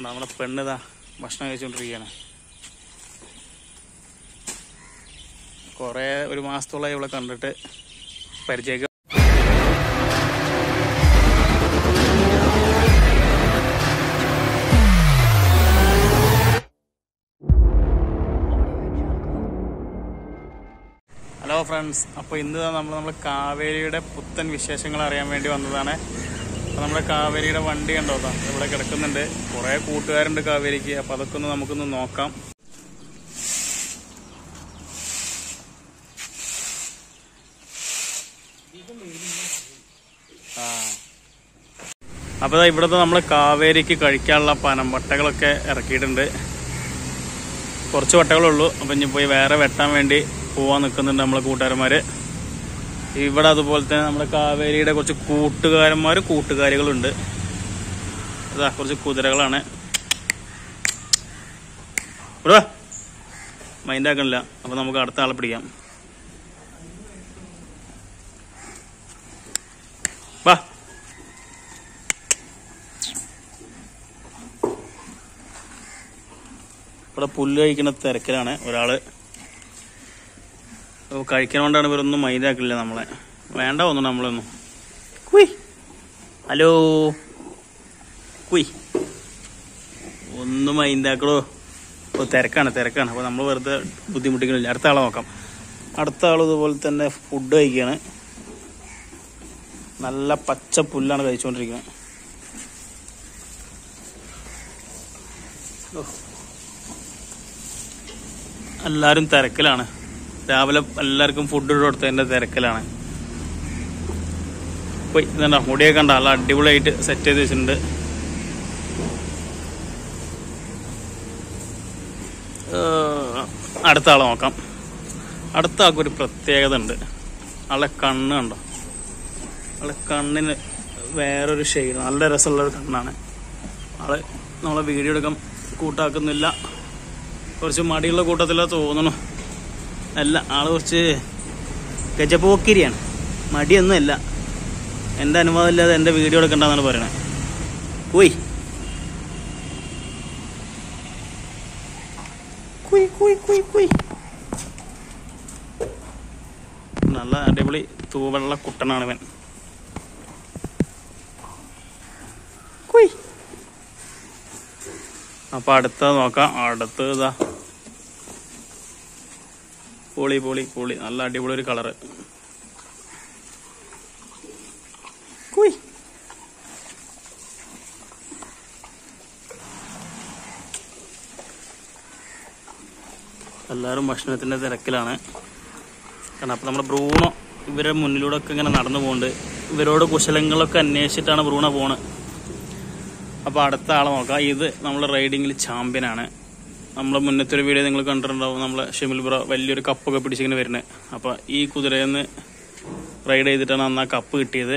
കണ്ടോ, നമ്മുടെ പെണ്ണിതാ ഭക്ഷണം കഴിച്ചുകൊണ്ടിരിക്കുകയാണ് കുറേ ഒരു മാസത്തോളമായി ഇവിടെ കണ്ടിട്ട് പരിചയം ഹലോ ഫ്രണ്ട്സ് അപ്പോൾ ഇന്ന് നമ്മൾ നമ്മൾ കാവേരിയുടെ പുത്തൻ വിശേഷങ്ങൾ അറിയാൻ വേണ്ടി വന്നതാണ് അപ്പോൾ നമ്മുടെ കാവേരിയുടെ വണ്ടി കണ്ടോ ദാ ഇവിടെ കിടക്കുന്നുണ്ട് കുറേ കൂട്ടുകാരുണ്ട് കാവേരിക്ക് അപ്പോൾ അതൊക്കെ ഒന്ന് നമുക്കൊന്ന് നോക്കാം ആ അപ്പോൾ ദാ ഇവിടുത്തെ നമ്മൾ കാവേരിക്ക് കഴിക്കാനുള്ള പനമ്പട്ടകളൊക്കെ ഇറക്കിയിട്ടുണ്ട് കുറച്ച് വട്ടകളുള്ളൂ അപ്പം ഇനി പോയി വേറെ വെട്ടാൻ വേണ്ടി പോവാൻ നിൽക്കുന്നുണ്ട് നമ്മളെ കൂട്ടുകാരന്മാര് ഇവിടെ അതുപോലെ തന്നെ നമ്മുടെ കാവേരിയുടെ കുറച്ച് കൂട്ടുകാരന്മാർ കൂട്ടുകാരികളുണ്ട് അതാ കുറച്ച് കുതിരകളാണ് ഇവിടെ വാ. മൈൻഡ് ആക്കണില്ല അപ്പൊ നമുക്ക് അടുത്ത ആളെ പിടിക്കാം വാ ഇവിടെ പുല്ല് കഴിക്കുന്ന തിരക്കിലാണ് ഒരാള് ഓ, കഴിക്കണോണ്ടാണ് ഇവരൊന്നും മൈൻഡാക്കില്ല നമ്മളെ വേണ്ട ഒന്നും നമ്മളൊന്നും കുയ് ഹലോ കുയ് ഒന്നും മൈൻഡാക്കടോ ഓ തിരക്കാണ് തിരക്കാണ് അപ്പോൾ നമ്മൾ വെറുതെ ബുദ്ധിമുട്ടിക്കണില്ല അടുത്ത ആളെ നോക്കാം അടുത്ത ആൾ ഇതുപോലെ തന്നെ ഫുഡ് കഴിക്കുകയാണ് നല്ല പച്ച പുല്ലാണ് കഴിച്ചുകൊണ്ടിരിക്കുന്നത് ഓ എല്ലാവരും തിരക്കിലാണ് രാവിലെ എല്ലാവർക്കും ഫുഡ് കൊടുത്തതിന്റെ തിരക്കിലാണ് പോയി ഇതണ്ട മുടിയൊക്കെ കണ്ട നല്ല അടിപൊളിയായിട്ട് സെറ്റ് ചെയ്ത് വെച്ചിട്ടുണ്ട് ഏഹ്, അടുത്ത ആളെ നോക്കാം അടുത്ത ആൾക്ക് ഒരു പ്രത്യേകത ഉണ്ട് ആളെ കണ്ണ് കണ്ടോ ആളെ കണ്ണിന് വേറൊരു ഷെയ്ഡ് നല്ല രസമുള്ള ഒരു കണ്ണാണ് ആള് നമ്മളെ വീഡിയോ എടുക്കാൻ കൂട്ടാക്കുന്നില്ല കുറച്ച് മടിയുള്ള കൂട്ടത്തിലാ തോന്നണു അല്ല ആള് കുറച്ച് ഗജപോക്കിരിയാണ് മടിയൊന്നുമല്ല എൻ്റെ അനുവാദം ഇല്ലാതെ എൻ്റെ വീഡിയോ എടുക്കണ്ടെന്നാണ് പറയണത് കുയ് കുയ് കുയ് കുയ് കുയ് നല്ല അടിപൊളി തൂവെള്ള കുട്ടനാണ് ഇവൻ കുയ് അപ്പൊ അടുത്ത നോക്കാം അടുത്ത് ഇതാ പൊളി പൊളി പൊളി നല്ല അടിപൊളി ഒരു കളറ് കുയ് എല്ലാവരും ഭക്ഷണത്തിന്റെ തിരക്കിലാണ് കാരണം അപ്പൊ നമ്മുടെ ബ്രൂണോ ഇവരുടെ മുന്നിലൂടെ ഒക്കെ ഇങ്ങനെ നടന്നു പോകുന്നുണ്ട് ഇവരോട് കുശലങ്ങളൊക്കെ അന്വേഷിച്ചിട്ടാണ് ബ്രൂണോ പോണത് അപ്പൊ അടുത്ത ആളെ നോക്കാം ഇത് നമ്മളെ റൈഡിങ്ങിൽ ചാമ്പ്യനാണ് നമ്മളെ മുന്നത്തെ ഒരു വീഡിയോ നിങ്ങൾ കണ്ടിട്ടുണ്ടാവും നമ്മളെ ഷെമിൽ ബ്രോ വലിയൊരു കപ്പൊക്കെ പിടിച്ചിങ്ങനെ വരുന്നത് അപ്പൊ ഈ കുതിരയിൽ നിന്ന് റൈഡ് ചെയ്തിട്ടാണ് അന്ന് ആ കപ്പ് കിട്ടിയത്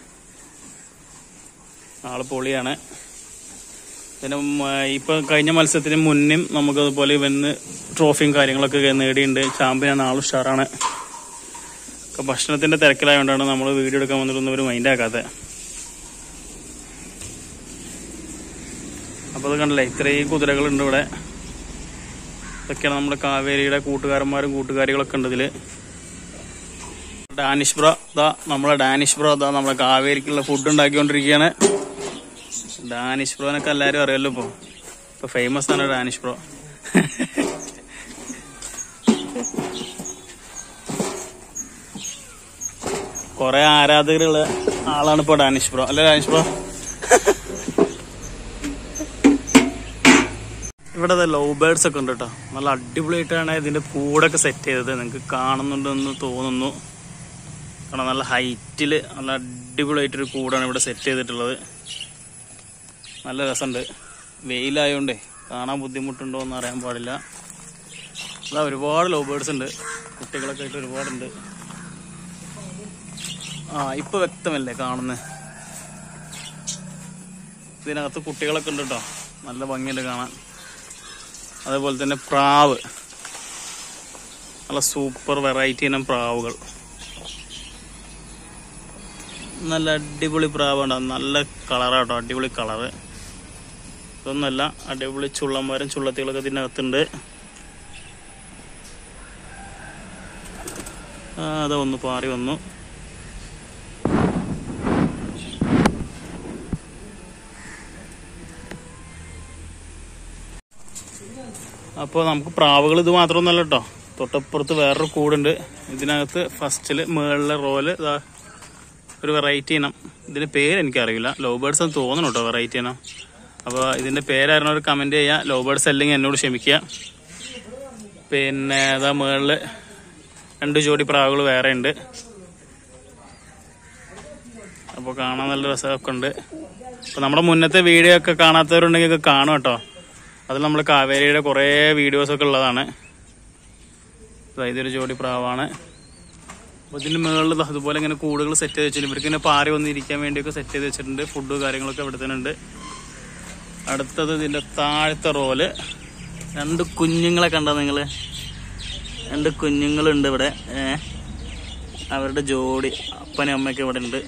ആള് പൊളിയാണ് പിന്നെ മ- ഇപ്പൊ കഴിഞ്ഞ മത്സരത്തിന് മുന്നും നമുക്ക് അതുപോലെ ഇവന്ന് ട്രോഫിയും കാര്യങ്ങളൊക്കെ നേടിയിട്ടുണ്ട് ചാമ്പ്യനാണ് ആൾ ഉഷാറാണ് ഒക്കെ ഭക്ഷണത്തിന്റെ തിരക്കിലായതുകൊണ്ടാണ് നമ്മൾ വീഡിയോ എടുക്കാൻ വന്നിട്ടൊന്നും ഒരു മൈൻഡ് ആക്കാത്തത് അപ്പൊ അത് കണ്ടില്ലേ ഇത്രയും കുതിരകളുണ്ട് ഇവിടെ ഇതൊക്കെയാണ് നമ്മുടെ കാവേരിയുടെ കൂട്ടുകാരന്മാരും കൂട്ടുകാരികളൊക്കെ ഉണ്ട് ഇതില് ഡാനിഷ് ബ്രോ ദാ നമ്മളെ ഡാനിഷ് ബ്രോ ദാ നമ്മളെ കാവേരിക്കുള്ള ഫുഡ് ഉണ്ടാക്കിക്കൊണ്ടിരിക്കുകയാണ് ഡാനിഷ് ബ്രോനൊക്കെ എല്ലാരും അറിയാലോ ഇപ്പൊ ഇപ്പൊ ഫേമസ് ആണ് ഡാനിഷ് ബ്രോ കൊറേ ആരാധകരുള്ള ആളാണ് ഇപ്പൊ ഡാനിഷ് ബ്രോ അല്ലേ ഡാനിഷ് ബ്രോ ഇവിടെ ലവ് ബേർഡ്സ് ഒക്കെ ഉണ്ട് കേട്ടോ നല്ല അടിപൊളിയായിട്ടാണ് ഇതിന്റെ കൂടൊക്കെ സെറ്റ് ചെയ്തത് നിങ്ങൾക്ക് കാണുന്നുണ്ടെന്ന് തോന്നുന്നു കാരണം നല്ല ഹൈറ്റില് നല്ല അടിപൊളിയായിട്ടൊരു കൂടാണ് ഇവിടെ സെറ്റ് ചെയ്തിട്ടുള്ളത് നല്ല രസമുണ്ട് വെയിലായോണ്ടേ കാണാൻ ബുദ്ധിമുട്ടുണ്ടോ എന്ന് അറിയാൻ പാടില്ല അതാ ഒരുപാട് ലവ് ബേർഡ്സ് ഉണ്ട് കുട്ടികളൊക്കെ ആയിട്ട് ഒരുപാടുണ്ട് ആ ഇപ്പൊ വ്യക്തമല്ലേ കാണുന്നത് ഇതിനകത്ത് കുട്ടികളൊക്കെ ഉണ്ട് കേട്ടോ നല്ല ഭംഗിയുണ്ട് കാണാൻ അതേപോലെ തന്നെ പ്രാവ് നല്ല സൂപ്പർ വെറൈറ്റി ഇനം പ്രാവുകൾ നല്ല അടിപൊളി പ്രാവുണ്ട് നല്ല കളറാട്ടോ അടിപൊളി കളറ് ഇതൊന്നുമല്ല അടിപൊളി ചുള്ളന്മാരും ചുള്ളത്തികളൊക്കെ ഇതിനകത്തുണ്ട് ആ, അതാ ഒന്ന് പാറി വന്നു അപ്പോൾ നമുക്ക് പ്രാവുകൾ ഇത് മാത്രമൊന്നുമല്ല കേട്ടോ തൊട്ടപ്പുറത്ത് വേറൊരു കൂടുണ്ട് ഇതിനകത്ത് ഫസ്റ്റിൽ മുകളിലെ റോല് ഇതാ ഒരു വെറൈറ്റി ഇനം ഇതിന്റെ പേര് എനിക്കറിയില്ല ലവ് ബേർഡ്സ് എന്ന് തോന്നുന്നു കേട്ടോ വെറൈറ്റി ഇനം അപ്പോൾ ഇതിന്റെ പേരായിരുന്നു ഒരു കമന്റ് ചെയ്യുക ലവ് ബേർഡ്സ് അല്ലെങ്കിൽ എന്നോട് ക്ഷമിക്കുക പിന്നെ അതാ മുകളിൽ രണ്ട് ജോഡി പ്രാവുകൾ വേറെ ഉണ്ട് അപ്പോൾ കാണാൻ നല്ല രസമൊക്കെ ഉണ്ട് അപ്പോൾ നമ്മുടെ മുന്നത്തെ വീഡിയോ ഒക്കെ കാണാത്തവരുണ്ടെങ്കിൽ ഒക്കെ കാണും കേട്ടോ അതിൽ നമ്മൾ കാവേരിയുടെ കുറേ വീഡിയോസൊക്കെ ഉള്ളതാണ് ദാ ഇതൊരു ജോഡി പ്രാവാണ് അപ്പോൾ ഇതിൻ്റെ മുകളിൽ ദാ അതുപോലെ ഇങ്ങനെ കൂടുകൾ സെറ്റ് ചെയ്ത് വെച്ചിട്ടുണ്ട് ഇവർക്ക് ഇങ്ങനെ പാറി വന്നിരിക്കാൻ വേണ്ടിയൊക്കെ സെറ്റ് ചെയ്ത് വെച്ചിട്ടുണ്ട് ഫുഡ് കാര്യങ്ങളൊക്കെ ഇവിടെ തന്നെ ഉണ്ട് അടുത്തത് ഇതിൻ്റെ താഴത്തെ റോല് രണ്ട് കുഞ്ഞുങ്ങളെ കണ്ടോ നിങ്ങൾ രണ്ട് കുഞ്ഞുങ്ങളുണ്ട് ഇവിടെ ഏ അവരുടെ ജോഡി അപ്പനും അമ്മയൊക്കെ ഇവിടെ ഉണ്ട്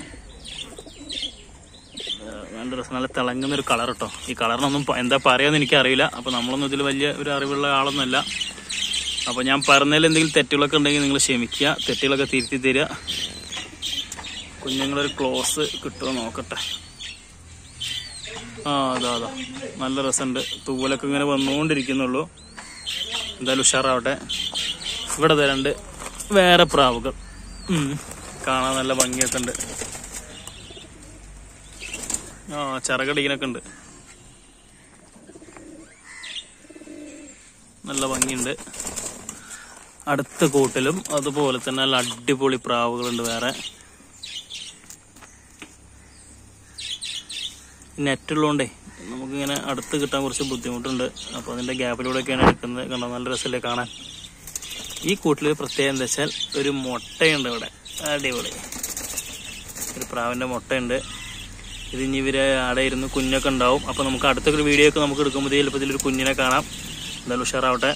ഏഹ് നല്ല രസം നല്ല തിളങ്ങുന്ന ഒരു കളർ കേട്ടോ ഈ കളറിനൊന്നും പ- എന്താ പറയാന്ന് എനിക്കറിയില്ല അപ്പോൾ നമ്മളൊന്നും ഇതിൽ വലിയ ഒരു അറിവുള്ള ആളൊന്നുമല്ല അപ്പോൾ ഞാൻ പറഞ്ഞതിൽ എന്തെങ്കിലും തെറ്റുകളൊക്കെ ഉണ്ടെങ്കിൽ നിങ്ങൾ ക്ഷമിക്കുക തെറ്റുകളൊക്കെ തിരുത്തി തരിക കുഞ്ഞുങ്ങളൊരു ക്ലോസ് കിട്ടുമോ നോക്കട്ടെ ആ അതാ അതാ നല്ല രസമുണ്ട് തൂവലൊക്കെ ഇങ്ങനെ വന്നുകൊണ്ടിരിക്കുന്നുള്ളൂ എന്തായാലും ഉഷാറാവട്ടെ ഇവിടെ ദേ രണ്ട് വേറെ പ്രാവുകൾ ഉം. കാണാൻ നല്ല ഭംഗിയൊക്കെ ഉണ്ട് ആ ചിറകടിക്കനൊക്കെ ഉണ്ട് നല്ല ഭംഗിയുണ്ട് അടുത്ത കൂട്ടിലും അതുപോലെ തന്നെ നല്ല അടിപൊളി പ്രാവുകളുണ്ട് വേറെ നെറ്റുള്ളതുകൊണ്ടേ നമുക്കിങ്ങനെ അടുത്ത് കിട്ടാൻ കുറച്ച് ബുദ്ധിമുട്ടുണ്ട് അപ്പോൾ അതിൻ്റെ ഗ്യാപ്പിലൂടെയൊക്കെയാണ് എടുക്കുന്നത് കണ്ടോ നല്ല രസമല്ലേ കാണാൻ ഈ കൂട്ടിൽ പ്രത്യേകം എന്താ വെച്ചാൽ ഒരു മുട്ടയുണ്ട് ഇവിടെ അടിപൊളി ഒരു പ്രാവിൻ്റെ മുട്ടയുണ്ട് ഇത് ഇനി ഇവര് അവിടെ ഇരുന്ന് കുഞ്ഞൊക്കെ ഉണ്ടാവും അപ്പോൾ നമുക്ക് അടുത്തൊരു വീഡിയോ ഒക്കെ നമുക്ക് എടുക്കുമ്പോൾ ചിലപ്പോൾ ഇതിലൊരു കുഞ്ഞിനെ കാണാം എന്തായാലും ഉഷാറാവട്ടെ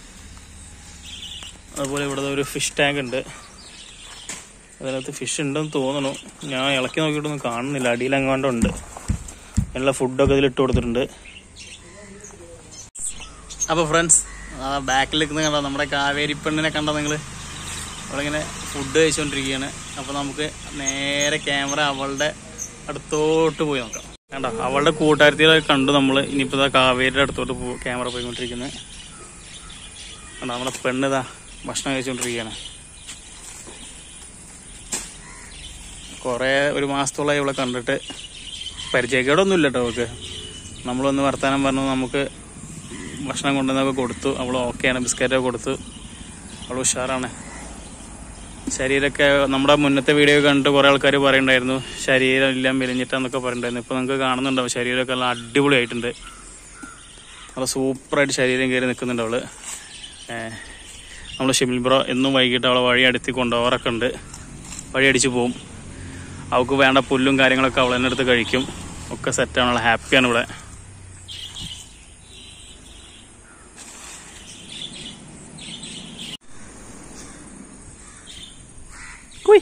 അതുപോലെ ഇവിടെ ദാ ഒരു ഫിഷ് ടാങ്ക് ഉണ്ട് അതിനകത്ത് ഫിഷ് ഉണ്ടെന്ന് തോന്നുന്നു ഞാൻ ഇളക്കി നോക്കിയിട്ടൊന്നും കാണുന്നില്ല അടിയിൽ എങ്ങാണ്ട് ഉണ്ട് അതിനുള്ള ഫുഡൊക്കെ ഇതിൽ ഇട്ട് കൊടുത്തിട്ടുണ്ട് അപ്പോൾ ഫ്രണ്ട്സ് ആ ബാക്കിൽ നിൽക്കുന്ന കണ്ടോ നമ്മുടെ കാവേരി പെണ്ണിനെ കണ്ടോ നിങ്ങൾ അവളിങ്ങനെ ഫുഡ് കഴിച്ചുകൊണ്ടിരിക്കുകയാണ് അപ്പോൾ നമുക്ക് നേരെ ക്യാമറ അവളുടെ അടുത്തോട്ട് പോയി നോക്കാം കണ്ടോ അവളുടെ കൂട്ടുകാരത്തികളെ കണ്ടു നമ്മൾ ഇനിയിപ്പോൾ ഇതാ കാവേരിയുടെ അടുത്തോട്ട് പോ ക്യാമറ പോയിക്കൊണ്ടിരിക്കുന്നത് കണ്ടോ നമ്മുടെ പെണ്ണ് ഇതാ ഭക്ഷണം കഴിച്ചുകൊണ്ടിരിക്കുകയാണ് കുറേ ഒരു മാസത്തോളമായി ഇവളെ കണ്ടിട്ട് പരിചയക്കേടൊന്നും ഇല്ല കേട്ടോ അവൾക്ക് നമ്മളൊന്ന് വർത്തമാനം പറഞ്ഞു നമുക്ക് ഭക്ഷണം കൊണ്ടുവന്നൊക്കെ കൊടുത്തു അവൾ ഓക്കെയാണ് ബിസ്ക്കറ്റൊക്കെ കൊടുത്തു അവൾ ഉഷാറാണ് ശരീരമൊക്കെ നമ്മുടെ മുന്നത്തെ വീഡിയോ കണ്ടിട്ട് കുറേ ആൾക്കാർ പറയുന്നുണ്ടായിരുന്നു ശരീരം എല്ലാം മെലിഞ്ഞിട്ടാന്നൊക്കെ പറയുന്നുണ്ടായിരുന്നു ഇപ്പോൾ നിങ്ങൾക്ക് കാണുന്നുണ്ടാവും ശരീരമൊക്കെ നല്ല അടിപൊളിയായിട്ടുണ്ട് നല്ല സൂപ്പറായിട്ട് ശരീരം കയറി നിൽക്കുന്നുണ്ട് അവള് നമ്മൾ ഷിമിൽ ബ്രോ എന്നും വൈകിട്ട് അവളെ വഴി അടുത്തി കൊണ്ടുപോകാറൊക്കെ ഉണ്ട് വഴി അടിച്ച് പോവും അവൾക്ക് വേണ്ട പുല്ലും കാര്യങ്ങളൊക്കെ അവൾ തന്നെ എടുത്ത് കഴിക്കും ഒക്കെ സെറ്റാണ് അവൾ ഹാപ്പിയാണ് ഇവിടെ കുയ്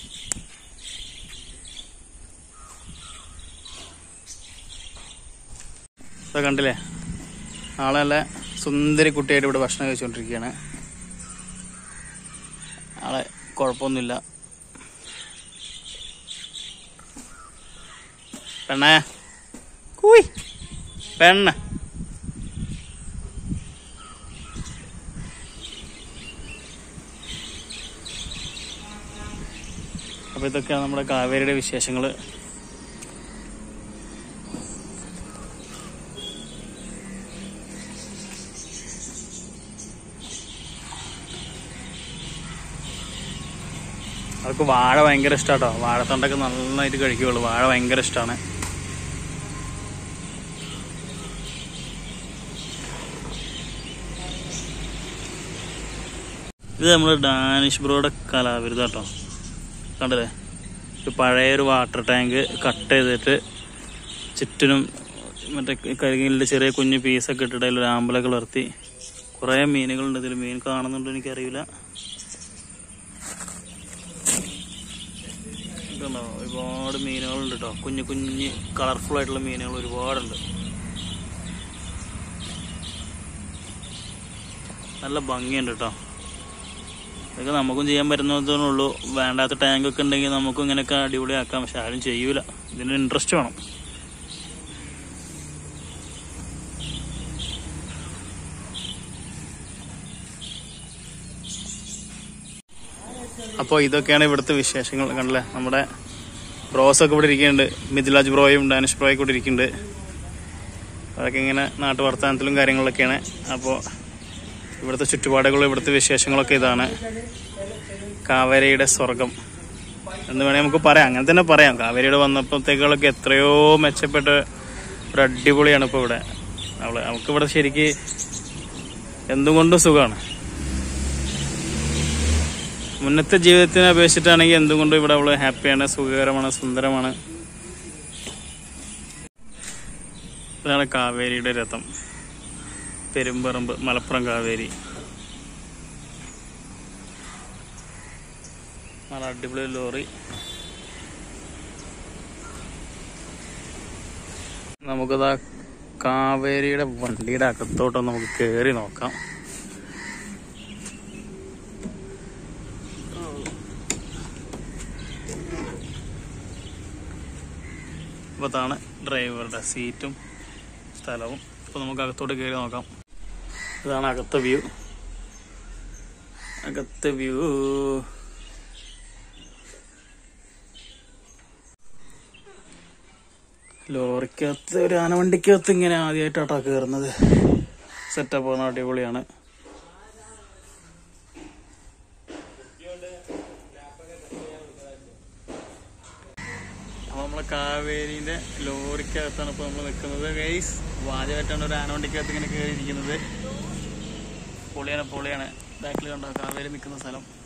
ഇതാ കണ്ടില്ലേ ആളെ നല്ല സുന്ദരി കുട്ടിയായിട്ട് ഇവിടെ ഭക്ഷണം കഴിച്ചുകൊണ്ടിരിക്കുകയാണ് ആളെ കുഴപ്പമൊന്നുമില്ല പെണ്ണേ കൂയ് പെണ്ണ അപ്പോൾ ഇതൊക്കെയാണ് നമ്മുടെ കാവേരിയുടെ വിശേഷങ്ങൾ അവർക്ക് വാഴ ഭയങ്കര ഇഷ്ടാട്ടോ വാഴത്തണ്ടൊക്കെ നന്നായിട്ട് കഴിക്കുകയുള്ളൂ വാഴ ഭയങ്കര ഇഷ്ടമാണ് ഇത് നമ്മുടെ ഡാനിഷ് ബ്രോയുടെ കലാവിരുദ്ധ കേട്ടോ കണ്ടില്ലേ ഒരു പഴയൊരു വാട്ടർ ടാങ്ക് കട്ട് ചെയ്തിട്ട് ചുറ്റിനും മറ്റേ കരികിലിൻ്റെ ചെറിയ കുഞ്ഞു പീസൊക്കെ ഇട്ടിട്ട് അതിലൊരു ആമ്പലൊക്കെ വളർത്തി കുറേ മീനുകളുണ്ട് ഇതിൽ മീൻ കാണുന്നുണ്ടോ എനിക്കറിയില്ല ഇതുണ്ടോ ഒരുപാട് മീനുകളുണ്ട് കേട്ടോ കുഞ്ഞു കുഞ്ഞ് കളർഫുൾ ആയിട്ടുള്ള മീനുകൾ ഒരുപാടുണ്ട് നല്ല ഭംഗിയുണ്ട് കേട്ടോ ഇതൊക്കെ നമുക്കും ചെയ്യാൻ പറ്റുന്നതേ വേണ്ടാത്ത ടാങ്കൊക്കെ ഉണ്ടെങ്കിൽ നമുക്കും ഇങ്ങനെയൊക്കെ അടിപൊളിയാക്കാം പക്ഷെ ആരും ചെയ്യൂല ഇതിന് ഇൻട്രസ്റ്റ് വേണം അപ്പോൾ ഇതൊക്കെയാണ് ഇവിടുത്തെ വിശേഷങ്ങൾ കണ്ടല്ലേ നമ്മുടെ ബ്രോസ് ഒക്കെ ഇവിടെ ഇരിക്കുന്നുണ്ട് മിഥിലാജ് ബ്രോയും ഡാനിഷ് ബ്രോയും കൂടെ ഇരിക്കുന്നുണ്ട് അതൊക്കെ ഇങ്ങനെ നാട്ടു വർത്തമാനത്തിലും കാര്യങ്ങളൊക്കെയാണ് അപ്പോൾ ഇവിടുത്തെ ചുറ്റുപാടുകളും ഇവിടുത്തെ വിശേഷങ്ങളൊക്കെ ഇതാണ് കാവേരിയുടെ സ്വർഗം എന്ന് വേണേൽ നമുക്ക് പറയാം അങ്ങനെ തന്നെ പറയാം കാവേരിയുടെ വന്നപ്പോഴത്തേക്കുകളൊക്കെ എത്രയോ മെച്ചപ്പെട്ട ഒരു അടിപൊളിയാണ് ഇപ്പോൾ ഇവിടെ അവള് നമുക്കിവിടെ ശരിക്ക് എന്തുകൊണ്ടും സുഖമാണ് മുന്നത്തെ ജീവിതത്തിനെ അപേക്ഷിച്ചിട്ടാണെങ്കിൽ എന്തുകൊണ്ടും ഇവിടെ അവള് ഹാപ്പിയാണ് സുഖകരമാണ് സുന്ദരമാണ് ഇതാണ് കാവേരിയുടെ രഥം പെരുമ്പറമ്പ് മലപ്പുറം കാവേരി നല്ല അടിപൊളി ലോറി നമുക്കതാ കാവേരിയുടെ വണ്ടിയുടെ അകത്തോട്ട് നമുക്ക് കേറി നോക്കാം അപ്പോൾ അതാണ് ഡ്രൈവറുടെ സീറ്റും സ്ഥലവും അപ്പോൾ നമുക്ക് അകത്തോട്ട് കയറി നോക്കാം ഇതാണ് അകത്തെ വ്യൂ അകത്തെ വ്യൂ ലോറിക്കകത്ത് ഒരു ആനവണ്ടിക്കകത്ത് ഇങ്ങനെ ആദ്യമായിട്ടാട്ടോ കയറുന്നത് സെറ്റപ്പ് ആണ് അടിപൊളിയാണ് അപ്പൊ നമ്മളെ കാവേരിന്റെ ലോറിക്കകത്താണ് ഇപ്പൊ നമ്മൾ നിൽക്കുന്നത് ഗൈസ് വാദ്യമായിട്ടാണ് ഒരു ആനവണ്ടിക്കകത്ത് ഇങ്ങനെ കയറിയിരിക്കുന്നത് പൊളിയാണ് പൊളിയാണ് ബാക്കിൽ കണ്ടോ കാവേരി നിൽക്കുന്ന സ്ഥലം